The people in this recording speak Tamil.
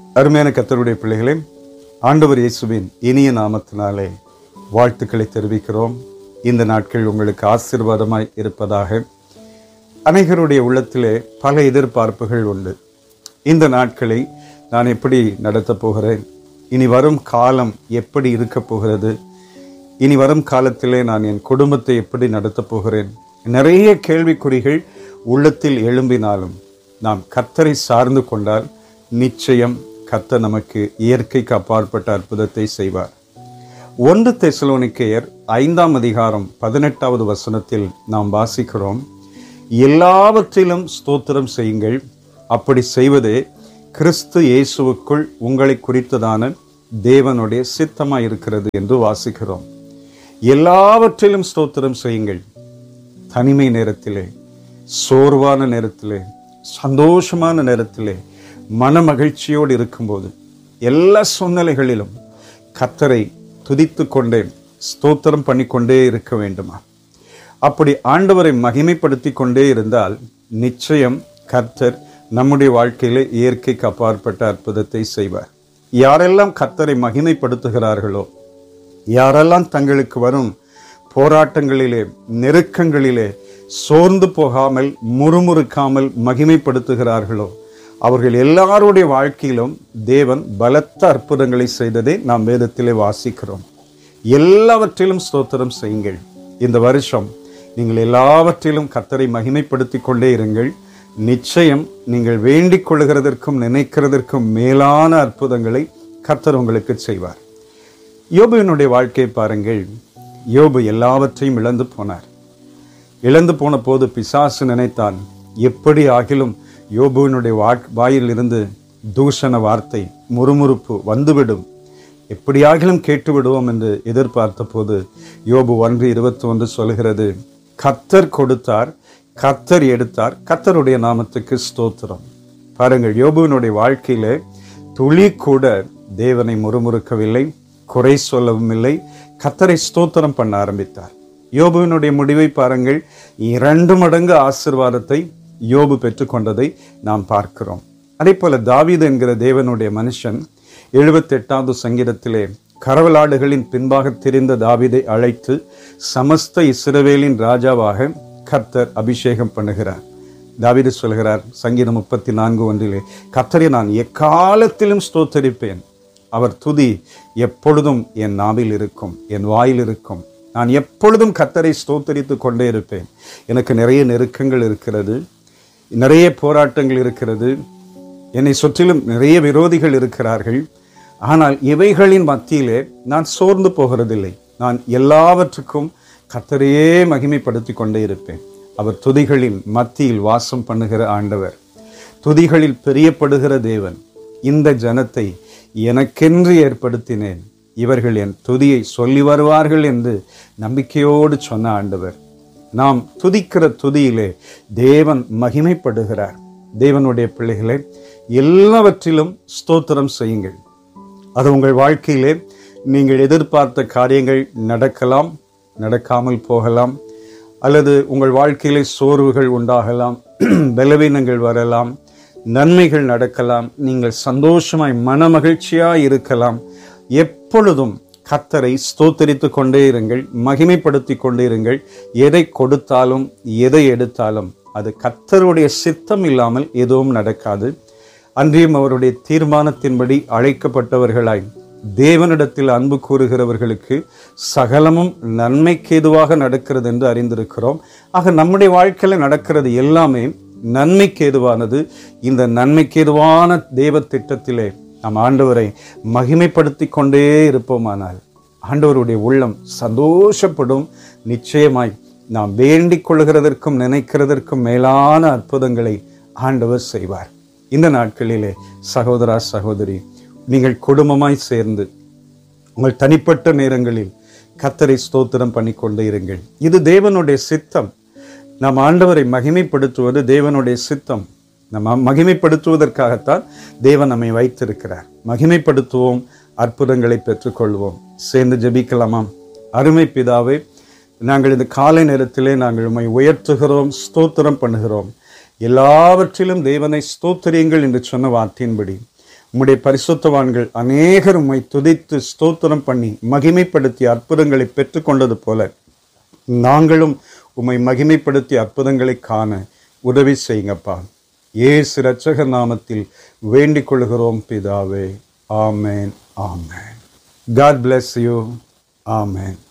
அருமையான கத்தருடைய பிள்ளைகளே ஆண்டவர் இயேசுவின் இனிய நாமத்தினாலே வாழ்த்துக்களை தெரிவிக்கிறோம் இந்த நாட்கள் உங்களுக்கு ஆசீர்வாதமாய் இருப்பதாக அனைவருடைய உள்ளத்திலே பல எதிர்பார்ப்புகள் உண்டு இந்த நாட்களை நான் எப்படி நடத்தப் போகிறேன் இனி வரும் காலம் எப்படி இருக்கப் போகிறது இனி வரும் காலத்திலே நான் என் குடும்பத்தை எப்படி நடத்தப் போகிறேன் நிறைய கேள்விக்குறிகள் உள்ளத்தில் எழும்பினாலும் நாம் கத்தரை சார்ந்து கொண்டால் நிச்சயம் கத்தர் நமக்கு இயற்கைக்கு அப்பாற்பட்ட அற்புதத்தை செய்வார் ஒன்று தெசலோனிக்கேயர் ஐந்தாம் அதிகாரம் பதினெட்டாவது வசனத்தில் நாம் வாசிக்கிறோம் எல்லாவற்றிலும் ஸ்தோத்திரம் செய்யுங்கள் அப்படி செய்வதே கிறிஸ்து இயேசுவுக்குள் உங்களை குறித்ததான தேவனுடைய சித்தமாய் இருக்கிறது என்று வாசிக்கிறோம் எல்லாவற்றிலும் ஸ்தோத்திரம் செய்யுங்கள் தனிமை நேரத்திலே சோர்வான நேரத்திலே சந்தோஷமான நேரத்திலே மன மகிழ்ச்சியோடு இருக்கும்போது எல்லா சூழ்நிலைகளிலும் கத்தரை துதித்து கொண்டே ஸ்தோத்திரம் பண்ணிக்கொண்டே இருக்க வேண்டுமா அப்படி ஆண்டவரை மகிமைப்படுத்தி கொண்டே இருந்தால் நிச்சயம் கர்த்தர் நம்முடைய வாழ்க்கையிலே இயற்கைக்கு அப்பாற்பட்ட அற்புதத்தை செய்வார் யாரெல்லாம் கர்த்தரை மகிமைப்படுத்துகிறார்களோ யாரெல்லாம் தங்களுக்கு வரும் போராட்டங்களிலே நெருக்கங்களிலே சோர்ந்து போகாமல் முறுமுறுக்காமல் மகிமைப்படுத்துகிறார்களோ அவர்கள் எல்லாருடைய வாழ்க்கையிலும் தேவன் பலத்த அற்புதங்களை செய்ததை நாம் வேதத்திலே வாசிக்கிறோம் எல்லாவற்றிலும் ஸ்தோத்திரம் செய்யுங்கள் இந்த வருஷம் நீங்கள் எல்லாவற்றிலும் கத்தரை மகிமைப்படுத்தி கொண்டே இருங்கள் நிச்சயம் நீங்கள் வேண்டிக் கொள்கிறதற்கும் நினைக்கிறதற்கும் மேலான அற்புதங்களை கர்த்தர் உங்களுக்கு செய்வார் யோபுவினுடைய வாழ்க்கையை பாருங்கள் யோபு எல்லாவற்றையும் இழந்து போனார் இழந்து போன போது பிசாசு நினைத்தான் எப்படி ஆகிலும் யோபுவினுடைய வா- வாயிலிருந்து தூஷண வார்த்தை முறுமுறுப்பு வந்துவிடும் எப்படியாகிலும் கேட்டு விடுவோம் என்று எதிர்பார்த்த போது யோபு ஒன்று இருபத்தி ஒன்று சொல்கிறது கத்தர் கொடுத்தார் கத்தர் எடுத்தார் கத்தருடைய நாமத்துக்கு ஸ்தோத்திரம் பாருங்கள் யோபுவினுடைய வாழ்க்கையிலே துளி கூட தேவனை முறுமுறுக்கவில்லை குறை சொல்லவும் இல்லை கத்தரை ஸ்தோத்திரம் பண்ண ஆரம்பித்தார் யோபுவினுடைய முடிவை பாருங்கள் இரண்டு மடங்கு ஆசிர்வாதத்தை யோபு பெற்றுக்கொண்டதை நாம் பார்க்கிறோம் அதே போல தாவீது என்கிற தேவனுடைய மனுஷன் எழுபத்தெட்டாவது சங்கீதத்திலே கரவலாடுகளின் பின்பாக திரிந்த தாவீதை அழைத்து சமஸ்த இஸ்ரவேலின் ராஜாவாக கர்த்தர் அபிஷேகம் பண்ணுகிறார் தாவீது சொல்கிறார் சங்கீதம் முப்பத்தி நான்கு ஒன்றிலே கர்த்தரை நான் எக்காலத்திலும் ஸ்தோத்தரிப்பேன் அவர் துதி எப்பொழுதும் என் நாவில் இருக்கும் என் வாயில் இருக்கும் நான் எப்பொழுதும் கர்த்தரை ஸ்தோத்தரித்து கொண்டே இருப்பேன் எனக்கு நிறைய நெருக்கங்கள் இருக்கிறது நிறைய போராட்டங்கள் இருக்கிறது என்னை சுற்றிலும் நிறைய விரோதிகள் இருக்கிறார்கள் ஆனால் இவைகளின் மத்தியிலே நான் சோர்ந்து போகிறதில்லை நான் எல்லாவற்றுக்கும் கர்த்தரையே மகிமைப்படுத்தி கொண்டே இருப்பேன் அவர் துதிகளின் மத்தியில் வாசம் பண்ணுகிற ஆண்டவர் துதிகளில் பிரியப்படுகிற தேவன் இந்த ஜனத்தை எனக்கென்று ஏற்படுத்தினேன் இவர்கள் என் துதியை சொல்லி வருவார்கள் என்று நம்பிக்கையோடு சொன்ன ஆண்டவர் நாம் துதிக்கிற துதியிலே தேவன் மகிமைப்படுகிறார் தேவனுடைய பிள்ளைகளே எல்லாவற்றிலும் ஸ்தோத்திரம் செய்யுங்கள் அது உங்கள் வாழ்க்கையிலே நீங்கள் எதிர்பார்த்த காரியங்கள் நடக்கலாம் நடக்காமல் போகலாம் அல்லது உங்கள் வாழ்க்கையிலே சோர்வுகள் உண்டாகலாம் பலவீனங்கள் வரலாம் நன்மைகள் நடக்கலாம் நீங்கள் சந்தோஷமாய் மனமகிழ்ச்சியாய் இருக்கலாம் எப்பொழுதும் கத்தரை ஸ்தோத்தரித்து கொண்டே இருங்கள் மகிமைப்படுத்தி கொண்டே இருங்கள் எதை கொடுத்தாலும் எதை எடுத்தாலும் அது கத்தருடைய சித்தம் இல்லாமல் எதுவும் நடக்காது அன்றியும் அவருடைய தீர்மானத்தின்படி அழைக்கப்பட்டவர்களாய் தேவனிடத்தில் அன்பு கூறுகிறவர்களுக்கு சகலமும் நன்மைக்கு ஏதுவாக நடக்கிறது என்று அறிந்திருக்கிறோம் ஆக நம்முடைய வாழ்க்கையில் நடக்கிறது எல்லாமே நன்மைக்கு ஏதுவானது இந்த நன்மைக்கு ஏதுவான தேவ திட்டத்திலே நாம் ஆண்டவரை மகிமைப்படுத்தி கொண்டே இருப்போமானால் ஆண்டவருடைய உள்ளம் சந்தோஷப்படும் நிச்சயமாய் நாம் வேண்டிக் கொள்கிறதற்கும் நினைக்கிறதற்கும் மேலான அற்புதங்களை ஆண்டவர் செய்வார் இந்த நாட்களிலே சகோதரா சகோதரி நீங்கள் குடும்பமாய் சேர்ந்து உங்கள் தனிப்பட்ட நேரங்களில் கத்தரை ஸ்தோத்திரம் பண்ணி கொண்டே இருங்கள் இது தேவனுடைய சித்தம் நாம் ஆண்டவரை மகிமைப்படுத்துவது தேவனுடைய சித்தம் நம்ம மகிமைப்படுத்துவதற்காகத்தான் தேவன் நம்மை வைத்திருக்கிறார் மகிமைப்படுத்துவோம் அற்புதங்களை பெற்றுக்கொள்வோம் சேர்ந்து ஜெபிக்கலாமா அருமை பிதாவே நாங்கள் இந்த காலை நேரத்திலே நாங்கள் உம்மை உயர்த்துகிறோம் ஸ்தோத்திரம் பண்ணுகிறோம் எல்லாவற்றிலும் தேவனை ஸ்தோத்திரியுங்கள் என்று சொன்ன வார்த்தையின்படி உம்முடைய பரிசுத்தவான்கள் அநேகர் உம்மை துதித்து ஸ்தோத்திரம் பண்ணி மகிமைப்படுத்தி அற்புதங்களை பெற்றுக்கொண்டது போல நாங்களும் உம்மை மகிமைப்படுத்தி அற்புதங்களை காண உதவி செய்யுங்கப்பா ஏசு இரட்சகர் நாமத்தில் வேண்டிக் கொள்கிறோம் பிதாவே ஆமேன் ஆமேன் காட் bless யூ ஆமேன்